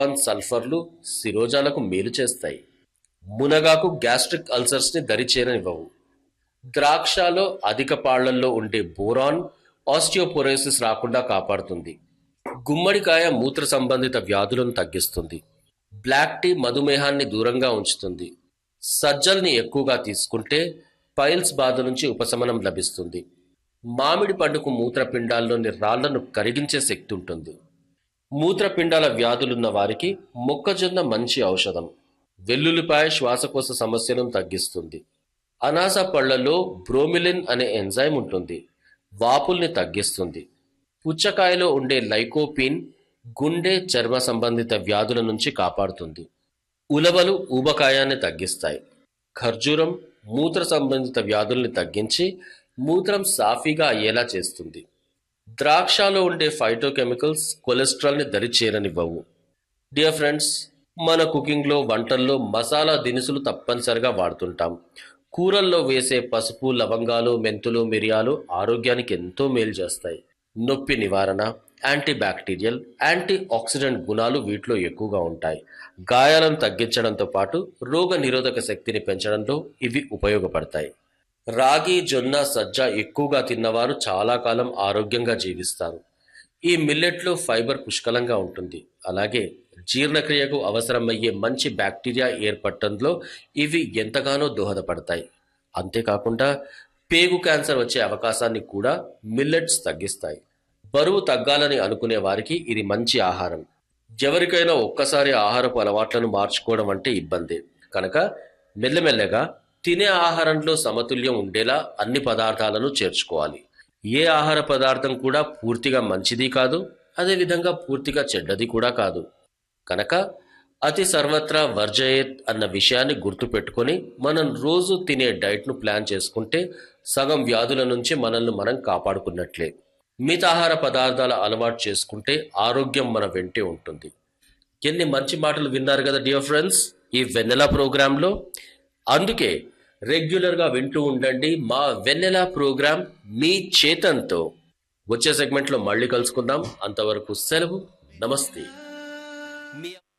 సల్ఫర్లు శిరోజాలకు మేలు చేస్తాయి మునగాకు గ్యాస్ట్రిక్ అల్సర్స్ ని దరిచేరనివ్వవు ద్రాక్షలో అధిక పాళ్లల్లో ఉండే బోరాన్ ఆస్టియోపొరోసిస్ రాకుండా కాపాడుతుంది గుమ్మడికాయ మూత్ర సంబంధిత వ్యాధులను తగ్గిస్తుంది బ్లాక్ టీ మధుమేహాన్ని దూరంగా ఉంచుతుంది సజ్జల్ని ఎక్కువగా తీసుకుంటే పైల్స్ బాధ నుంచి ఉపశమనం లభిస్తుంది మామిడి పండుకు మూత్రపిండాల్లోని రాళ్లను కరిగించే శక్తి ఉంటుంది మూత్రపిండాల వ్యాధులున్న వారికి మొక్కజొన్న మంచి ఔషధం వెల్లుల్లిపాయ శ్వాసకోశ సమస్యలను తగ్గిస్తుంది అనాస పళ్లలో బ్రోమిలిన్ అనే ఎంజైమ్ ఉంటుంది వాపుల్ని తగ్గిస్తుంది పుచ్చకాయలో ఉండే లైకోపిన్ గుండె చర్మ సంబంధిత వ్యాధుల నుంచి కాపాడుతుంది ఉలవలు ఊబకాయాన్ని తగ్గిస్తాయి ఖర్జూరం మూత్ర సంబంధిత వ్యాధుల్ని తగ్గించి మూత్రం సాఫీగా అయ్యేలా చేస్తుంది ద్రాక్షలో ఉండే ఫైటోకెమికల్స్ కొలెస్ట్రాల్ని దరి చేరనివ్వవు డియర్ ఫ్రెండ్స్ మన కుకింగ్లో వంటల్లో మసాలా దినుసులు తప్పనిసరిగా వాడుతుంటాం కూరల్లో వేసే పసుపు లవంగాలు మెంతులు మిరియాలు ఆరోగ్యానికి ఎంతో మేలు చేస్తాయి నొప్పి నివారణ యాంటీ బ్యాక్టీరియల్ యాంటీ ఆక్సిడెంట్ గుణాలు వీటిలో ఎక్కువగా ఉంటాయి గాయాలను తగ్గించడంతో పాటు రోగ నిరోధక శక్తిని పెంచడంలో ఇవి ఉపయోగపడతాయి రాగి జొన్న సజ్జ ఎక్కువగా తిన్నవారు చాలా కాలం ఆరోగ్యంగా జీవిస్తారు ఈ మిల్లెట్లో ఫైబర్ పుష్కలంగా ఉంటుంది అలాగే జీర్ణక్రియకు అవసరమయ్యే మంచి బ్యాక్టీరియా ఏర్పడటంలో ఇవి ఎంతగానో దోహదపడతాయి అంతేకాకుండా పేగు క్యాన్సర్ వచ్చే అవకాశాన్ని కూడా మిల్లెట్స్ తగ్గిస్తాయి బరువు తగ్గాలని అనుకునే వారికి ఇది మంచి ఆహారం ఎవరికైనా ఒక్కసారి ఆహారపు అలవాట్లను మార్చుకోవడం అంటే ఇబ్బంది కనుక మెల్లమెల్లగా తినే ఆహారంలో సమతుల్యం ఉండేలా అన్ని పదార్థాలను చేర్చుకోవాలి ఏ ఆహార పదార్థం కూడా పూర్తిగా మంచిది కాదు అదేవిధంగా పూర్తిగా చెడ్డది కూడా కాదు కనుక అతి సర్వత్రా వర్జయేత్ అన్న విషయాన్ని గుర్తుపెట్టుకొని మనం రోజు తినే డైట్ను ప్లాన్ చేసుకుంటే సగం వ్యాధుల నుంచి మనల్ని మనం కాపాడుకున్నట్లే మితాహార పదార్థాల అలవాటు చేసుకుంటే ఆరోగ్యం మన వెంటే ఉంటుంది ఎన్ని మంచి మాటలు విన్నారు కదా డియర్ ఫ్రెండ్స్ ఈ వెన్నెల ప్రోగ్రాంలో అందుకే రెగ్యులర్గా వింటూ ఉండండి మా వెన్నెల ప్రోగ్రాం మీ చేతంతో వచ్చే సెగ్మెంట్లో మళ్ళీ కలుసుకుందాం అంతవరకు సెలవు నమస్తే మీ